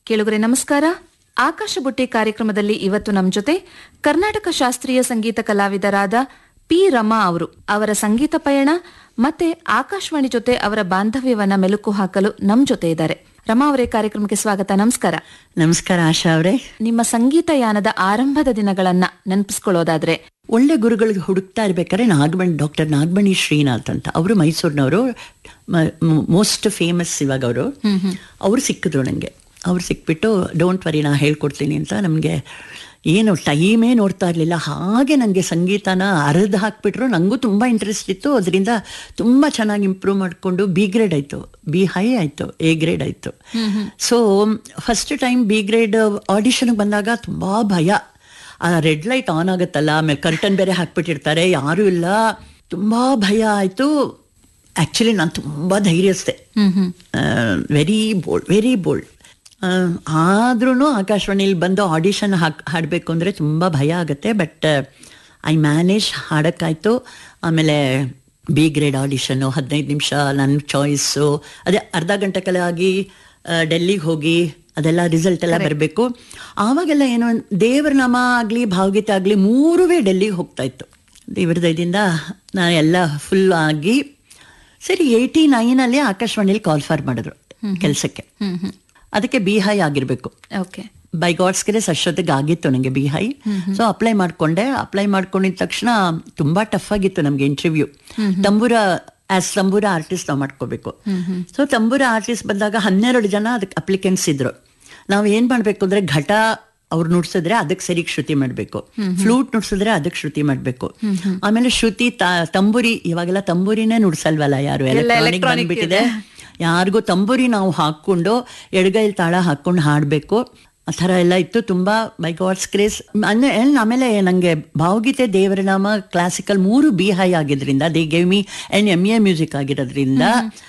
ಕೇಳುಗರೆ ನಮಸ್ಕಾರ ಆಕಾಶ ಬುಟ್ಟಿ ಕಾರ್ಯಕ್ರಮದಲ್ಲಿ ಇವತ್ತು ನಮ್ಮ ಜೊತೆ ಕರ್ನಾಟಕ ಶಾಸ್ತ್ರೀಯ ಸಂಗೀತ ಕಲಾವಿದರಾದ ಪಿ ರಮಾ ಅವರು ಅವರ ಸಂಗೀತ ಪಯಣ ಮತ್ತೆ ಆಕಾಶವಾಣಿ ಜೊತೆ ಅವರ ಬಾಂಧವ್ಯವನ್ನ ಮೆಲುಕು ಹಾಕಲು ನಮ್ ಜೊತೆ ಇದ್ದಾರೆ ರಮಾ ಅವರೇ ಕಾರ್ಯಕ್ರಮಕ್ಕೆ ಸ್ವಾಗತ ನಮಸ್ಕಾರ ನಮಸ್ಕಾರ ಆಶಾ ಅವರೇ ನಿಮ್ಮ ಸಂಗೀತ ಯಾನದ ಆರಂಭದ ದಿನಗಳನ್ನ ನೆನಪಿಸ್ಕೊಳ್ಳೋದಾದ್ರೆ ಒಳ್ಳೆ ಗುರುಗಳಿಗೆ ಹುಡುಕ್ತಾ ಇರ್ಬೇಕಾದ್ರೆ ನಾಗಮಣಿ ಡಾಕ್ಟರ್ ನಾಗಮಣಿ ಶ್ರೀನಾಥ್ ಅಂತ ಅವರು ಮೈಸೂರಿನವರು ಮೋಸ್ಟ್ ಫೇಮಸ್ ಇವಾಗ ಅವರು ಅವ್ರು ಸಿಕ್ಕಿದ್ರು ನನಗೆ ಅವ್ರು ಸಿಕ್ಬಿಟ್ಟು ಡೋಂಟ್ ವರಿ ನಾ ಹೇಳ್ಕೊಡ್ತೀನಿ ಅಂತ ನಮಗೆ ಏನು ಟೈಮೇ ನೋಡ್ತಾ ಇರಲಿಲ್ಲ ಹಾಗೆ ನನಗೆ ಸಂಗೀತನ ಅರ್ಧ ಹಾಕ್ಬಿಟ್ರು ನನಗೂ ತುಂಬ ಇಂಟ್ರೆಸ್ಟ್ ಇತ್ತು ಅದರಿಂದ ತುಂಬ ಚೆನ್ನಾಗಿ ಇಂಪ್ರೂವ್ ಮಾಡಿಕೊಂಡು ಬಿ ಗ್ರೇಡ್ ಆಯಿತು ಬಿ ಹೈ ಆಯಿತು ಎ ಗ್ರೇಡ್ ಆಯಿತು so first time B grade ಆಡಿಷನ್ಗೆ ಬಂದಾಗ ತುಂಬ ಭಯ ಆ ರೆಡ್ ಲೈಟ್ ಆನ್ ಆಗುತ್ತಲ್ಲ ಆಮೇಲೆ ಕರ್ಟನ್ ಬೇರೆ ಹಾಕ್ಬಿಟ್ಟಿರ್ತಾರೆ ಯಾರೂ ಇಲ್ಲ ತುಂಬ ಭಯ ಆಯಿತು ಆ್ಯಕ್ಚುಲಿ ನಾನು ತುಂಬ ಧೈರ್ಯಸ್ಥೆ ವೆರಿ ಬೋಲ್ಡ್ ವೆರಿ ಬೋಲ್ಡ್ ಆದ್ರೂ ಆಕಾಶವಾಣಿಲಿ ಬಂದು ಆಡಿಷನ್ ಹಾಕ್ ಹಾಡಬೇಕು ಅಂದರೆ ತುಂಬ ಭಯ ಆಗುತ್ತೆ ಬಟ್ ಐ ಮ್ಯಾನೇಜ್ ಹಾಡೋಕ್ಕಾಯ್ತು ಆಮೇಲೆ ಬಿ ಗ್ರೇಡ್ ಆಡಿಷನ್ನು ಹದಿನೈದು ನಿಮಿಷ ನನ್ನ ಚಾಯ್ಸು ಅದೇ ಅರ್ಧ ಗಂಟೆ ಕಲೆ ಆಗಿ ಡೆಲ್ಲಿಗೆ ಹೋಗಿ ಅದೆಲ್ಲ ರಿಸಲ್ಟ್ ಎಲ್ಲ ಬರಬೇಕು ಆವಾಗೆಲ್ಲ ಏನು ದೇವರ ನಾಮ ಆಗಲಿ ಭಾವಗೀತೆ ಆಗಲಿ ಮೂರುವೇ ಡೆಲ್ಲಿಗೆ ಹೋಗ್ತಾ ಇತ್ತು ದೇವರ ದಯದಿಂದ ನಾನು ಎಲ್ಲ ಫುಲ್ ಆಗಿ ಸರಿ ಏಯ್ಟಿ ನೈನಲ್ಲಿ ಆಕಾಶವಾಣಿಲಿ ಕಾಲ್ ಫಾರ್ ಮಾಡಿದ್ರು ಕೆಲಸಕ್ಕೆ ಅದಕ್ಕೆ ಬಿ ಹೈ ಆಗಿರಬೇಕು ಓಕೆ ಬೈ ಗಾಡ್ಸ್ ಗ್ರೇಸ್ ಅಷ್ಟೊತ್ತಿಗೆ ಆಗಿತ್ತು ನನಗೆ ಬಿ ಹೈ ಸೊ ಅಪ್ಲೈ ಮಾಡ್ಕೊಂಡೆ ಅಪ್ಲೈ ಮಾಡ್ಕೊಂಡಿದ ತಕ್ಷಣ ತುಂಬಾ ಟಫ್ ಆಗಿತ್ತು ನಮಗೆ interview tambura as tambura artist ನಾವು ಮಾಡ್ಕೋಬೇಕು ಸೊ ತಂಬೂರ ಆರ್ಟಿಸ್ಟ್ ಬಂದಾಗ ಹನ್ನೆರಡು ಜನ ಅದಕ್ಕೆ ಅಪ್ಲಿಕೆಂಟ್ಸ್ ಇದ್ರು ನಾವು ಏನ್ ಮಾಡ್ಬೇಕು ಅಂದ್ರೆ ಘಟ ಅವ್ರು ನುಡ್ಸಿದ್ರೆ ಅದಕ್ಕೆ ಸರಿಗೆ ಶ್ರುತಿ ಮಾಡಬೇಕು ಫ್ಲೂಟ್ ನುಡ್ಸಿದ್ರೆ ಅದಕ್ಕೆ ಶ್ರುತಿ ಮಾಡಬೇಕು ಆಮೇಲೆ ಶ್ರುತಿ ತ- ತಂಬೂರಿ ಇವಾಗೆಲ್ಲ ತಂಬೂರಿನೇ ನುಡ್ಸಲ್ವಲ್ಲ ಯಾರು ಎಲೆಕ್ಟ್ರಾನಿಕ್ ಬಂದ್ಬಿಟ್ಟಿದೆ ಯಾರಿಗೂ ತಂಬೂರಿ ನಾವು ಹಾಕೊಂಡು ಎಡಗೈಲಿ ತಾಳ ಹಾಕೊಂಡು ಹಾಡಬೇಕು ಆ ಥರ ಎಲ್ಲ ಇತ್ತು ತುಂಬ ಬೈ ಗಾಡ್ಸ್ ಕ್ರೇಸ್ ಅಂದ್ರೆ ಆಮೇಲೆ ನನಗೆ ಭಾವಗೀತೆ ದೇವರನಾಮ ಕ್ಲಾಸಿಕಲ್ ಮೂರು ಬಿ ಹೈ ಆಗಿದ್ರಿಂದ they gave me and M A music ಆಗಿರೋದ್ರಿಂದ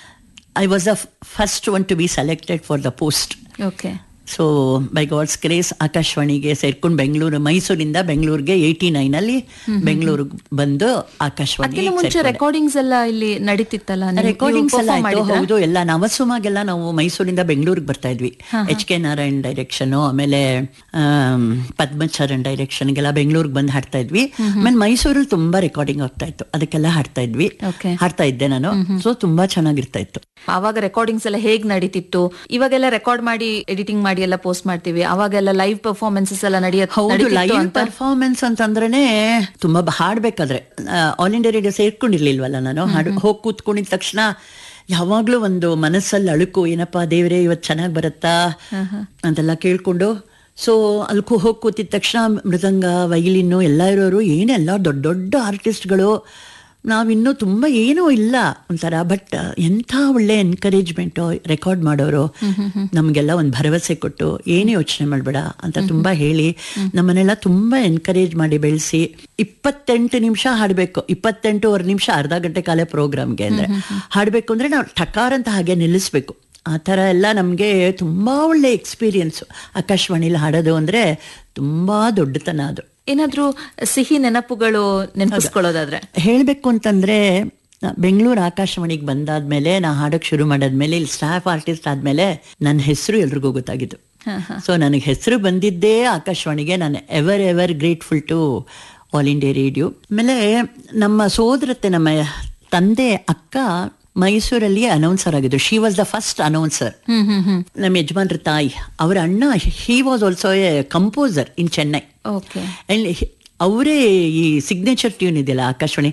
I was a first one to be selected for the post okay so by God's grace ಆಕಾಶವಾಣಿಗೆ ಸೇರ್ಕೊಂಡು ಬೆಂಗಳೂರು ಮೈಸೂರಿಂದ ಬೆಂಗಳೂರಿಗೆ ಏಯ್ಟಿ ನೈನಲ್ಲಿ ಬೆಂಗಳೂರಿಗೆ ಬಂದು ಆಕಾಶವಾಣಿ ಅದಕ್ಕಿಂತ ಮುಂಚೆ ರೆಕಾರ್ಡಿಂಗ್ಸ್ ಎಲ್ಲ ಇಲ್ಲಿ ನಡೀತಿತ್ತಲ್ಲ ನೀವು- ನೀವು ರೆಕಾರ್ಡಿಂಗ್ಸ್ ಎಲ್ಲ perform ಆಯ್ತು ಮಾಡಿದ್ರಾ? ಹೌದು ಎಲ್ಲ ನವಸುಮಾಗೆಲ್ಲ ನಾವು ಮೈಸೂರಿಂದ ಬೆಂಗಳೂರಿಗೆ ಬರ್ತಾ ಇದ್ವಿ ಎಚ್ ಕೆ ನಾರಾಯಣ್ ಡೈರೆಕ್ಷನ್ ಆಮೇಲೆ ಆಮ್, ಪದ್ಮಚರಣ್ ಡೈರೆಕ್ಷನ್ಗೆಲ್ಲ ಬೆಂಗಳೂರಿಗೆ ಬಂದು ಹಾಡ್ತಾ ಇದ್ವಿ ಆಮೇಲೆ ಮೈಸೂರಲ್ಲಿ ತುಂಬಾ ರೆಕಾರ್ಡಿಂಗ್ ಆಗ್ತಾ ಇತ್ತು ಅದಕ್ಕೆಲ್ಲ ಹಾಡ್ತಾ ಇದ್ವಿ Okay. ಹಾಡ್ತಾ ಇದ್ದೆ ನಾನು ಸೊ ತುಂಬಾ ಚೆನ್ನಾಗಿರ್ತಾ ಇತ್ತು ಅವಾಗ ರೆಕಾರ್ಡಿಂಗ್ಸ್ ಎಲ್ಲ ಹೇಗ್ ನಡೀತಿತ್ತು ಇವಾಗೆಲ್ಲ ರೆಕಾರ್ಡ್ ಮಾಡಿ ಎಡಿಟಿಂಗ್ ಮಾಡಿ ಎಲ್ಲ ಪೋಸ್ಟ್ ಮಾಡ್ತೀವಿ ಅವಾಗೆಲ್ಲ ಲೈವ್ ಪರ್ಫಾರ್ಮೆನ್ಸಸ್ ಎಲ್ಲ ನಡೆಯತ್ ಹೌದು ನಡೀತಿತ್ತು ಲೈವ್ ಅಂತ ಪರ್ಫಾರ್ಮೆನ್ಸ್ ಅಂತಂದ್ರೇನೆ ತುಂಬಾ ಬ- ಹಾಡ್ಬೇಕಾದ್ರೆ ಆಲ್ ಇಂಡಿಯಾ ರೇಡಿಯೋ ಸೇರ್ಕೊಂಡಿರ್ಲಿಲ್ವಲ್ಲ ನಾನು ಹಾಡು ಹೋಗಿ ಕೂತ್ಕೊಂಡಿದ ತಕ್ಷಣ ಯಾವಾಗ್ಲೂ ಒಂದು ಮನಸ್ಸಲ್ಲಿ ಅಳುಕು ಏನಪ್ಪಾ ದೇವ್ರೆ ಇವತ್ತು ಚೆನ್ನಾಗಿ ಬರುತ್ತಾ ಅಂತೆಲ್ಲ ಕೇಳ್ಕೊಂಡು ಸೊ ಅಲ್ಲಿ ಹೋಗಿ ಕೂತಿದ ತಕ್ಷಣ ಮೃದಂಗ ವೈಲಿನ್ನು ಎಲ್ಲ ಇರೋರು ಏನೆಲ್ಲ ದೊಡ್ಡ ದೊಡ್ಡ ಆರ್ಟಿಸ್ಟ್ಗಳು ನಾವಿನ್ನೂ ತುಂಬ ಏನೂ ಇಲ್ಲ ಒಂಥರ ಬಟ್ ಎಂಥ ಒಳ್ಳೆ ಎನ್ಕರೇಜ್ಮೆಂಟು ರೆಕಾರ್ಡ್ ಮಾಡೋರು ನಮಗೆಲ್ಲ ಒಂದು ಭರವಸೆ ಕೊಟ್ಟು ಏನೇ ಯೋಚನೆ ಮಾಡಬೇಡ ಅಂತ ತುಂಬ ಹೇಳಿ ನಮ್ಮನ್ನೆಲ್ಲ ತುಂಬ ಎನ್ಕರೇಜ್ ಮಾಡಿ ಬೆಳೆಸಿ ಇಪ್ಪತ್ತೆಂಟು ನಿಮಿಷ ಹಾಡಬೇಕು ಇಪ್ಪತ್ತೆಂಟೂವರೆ ನಿಮಿಷ ಅರ್ಧ ಗಂಟೆ ಕಾಲ ಪ್ರೋಗ್ರಾಮ್ಗೆ ಅಂದರೆ ಹಾಡಬೇಕು ಅಂದರೆ ನಾವು ಟಕಾರ ಅಂತ ಹಾಗೆ ನಿಲ್ಲಿಸ್ಬೇಕು ಆ ಥರ ಎಲ್ಲ ನಮಗೆ ತುಂಬ ಒಳ್ಳೆ ಎಕ್ಸ್ಪೀರಿಯನ್ಸು ಆಕಾಶವಾಣಿಲಿ ಹಾಡೋದು ಅಂದರೆ ತುಂಬ ದೊಡ್ಡತನ ಅದು ಏನಾದ್ರೂ ಸಿಹಿ ನೆನಪುಗಳು ನೆನಪಿಸ್ಕೊಳ್ಳೋದಾದ್ರೆ ಹೇಳಬೇಕು ಅಂತಂದ್ರೆ ನಾ ಬೆಂಗಳೂರು ಆಕಾಶವಾಣಿಗೆ ಬಂದಾದ್ಮೇಲೆ ನಾ ಹಾಡಕ್ ಶುರು ಮಾಡಾದ್ಮೇಲೆ ಇಲ್ಲಿ ಸ್ಟಾಫ್ ಆರ್ಟಿಸ್ಟ್ ಆದ್ಮೇಲೆ ನನ್ನ ಹೆಸರು ಎಲ್ರಿಗೂ ಗೊತ್ತಾಗಿದ್ದು ಸೊ ನನಗೆ ಹೆಸರು ಬಂದಿದ್ದೇ ಆಕಾಶವಾಣಿಗೆ ನಾನು ever ever grateful to All India Radio ಆಮೇಲೆ ನಮ್ಮ ಸೋದರತ್ತೆ ನಮ್ಮ ತಂದೆ ಅಕ್ಕ ಮೈಸೂರಲ್ಲಿ ಅನೌನ್ಸರ್ ಆಗಿದ್ರು she was the first announcer hmm hmm hmm ನಮ್ಮ ಯಜಮಾನ್ರ ತಾಯಿ ಅವರ ಅಣ್ಣ he was also a composer in Chennai okay and ಅವರೇ ಈ ಸಿಗ್ನೇಚರ್ ಟ್ಯೂನ್ ಇದೆಯಲ್ಲ ಆಕಾಶವಾಣಿ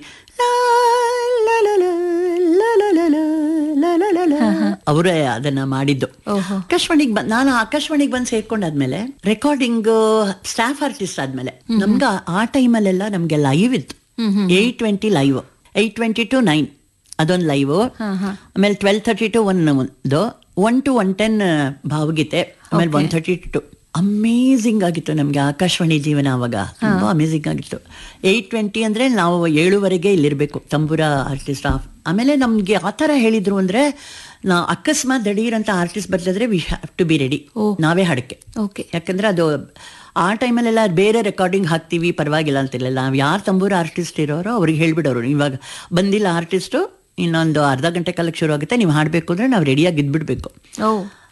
ಅವರೇ ಅದನ್ನ ಮಾಡಿದ್ದು ಓಹೋ. ಆಕಾಶವಾಣಿಗೆ ಬಂದ್ ನಾನು ಆಕಾಶವಾಣಿಗೆ ಬಂದು ಸೇರ್ಕೊಂಡಾದ್ಮೇಲೆ ರೆಕಾರ್ಡಿಂಗ್ ಸ್ಟಾಫ್ ಆರ್ಟಿಸ್ಟ್ ಆದ್ಮೇಲೆ ನಮ್ಗೆ ಆ ಟೈಮಲ್ಲೆಲ್ಲ ನಮ್ಗೆ ಲೈವ್ ಇತ್ತು eight twenty live eight twenty to nine ಅದೊಂದು ಲೈವ್ ಆಮೇಲೆ ಟ್ವೆಲ್ ತರ್ಟಿ ಟು ಒನ್ ಒಂದು ಒನ್ ಟು ಒನ್ ಟೆನ್ ಭಾವಗೀತೆ ಆಮೇಲೆ ಒನ್ ತರ್ಟಿ ಟು ಅಮೇಝಿಂಗ್ ಆಗಿತ್ತು ನಮಗೆ ಆಕಾಶವಾಣಿ ಜೀವನ ಅವಾಗ ತುಂಬಾ ಅಮೇಝಿಂಗ್ ಆಗಿತ್ತು ಏಯ್ಟ್ ಟ್ವೆಂಟಿ ಅಂದ್ರೆ ನಾವು ಏಳುವರೆಗೆ ಇಲ್ಲಿರ್ಬೇಕು ತಂಬೂರ ಆರ್ಟಿಸ್ಟ್ ಆಫ್ ಆಮೇಲೆ ನಮ್ಗೆ ಆ ಥರ ಹೇಳಿದ್ರು ಅಂದ್ರೆ ನಾ ಅಕಸ್ಮಾತ್ ದಡೀರ್ ಅಂತ ಆರ್ಟಿಸ್ಟ್ ಬರ್ತಿದ್ರೆ we have to be ready ನಾವೇ ಹಾಡಕ್ಕೆ ಓಕೆ ಯಾಕಂದ್ರೆ ಅದು ಆ ಟೈಮಲ್ಲೆಲ್ಲ ಬೇರೆ ರೆಕಾರ್ಡಿಂಗ್ ಹಾಕ್ತೀವಿ ಪರವಾಗಿಲ್ಲ ಅಂತಿರಲಿಲ್ಲ ನಾವು ಯಾರು ತಂಬೂರ ಆರ್ಟಿಸ್ಟ್ ಇರೋರೋ ಅವ್ರಿಗೆ ಹೇಳ್ಬಿಡೋರು ಇವಾಗ ಬಂದಿಲ್ಲ ಆರ್ಟಿಸ್ಟು ಇನ್ನೊಂದು ಅರ್ಧ ಗಂಟೆ ಕಾಲಕ್ಕೆ ಶುರು ಆಗುತ್ತೆ ನೀವು ಹಾಡಬೇಕು ಅಂದ್ರೆ ನಾವು ರೆಡಿಯಾಗಿ ಇದ್ಬಿಡ್ಬೇಕು ಓ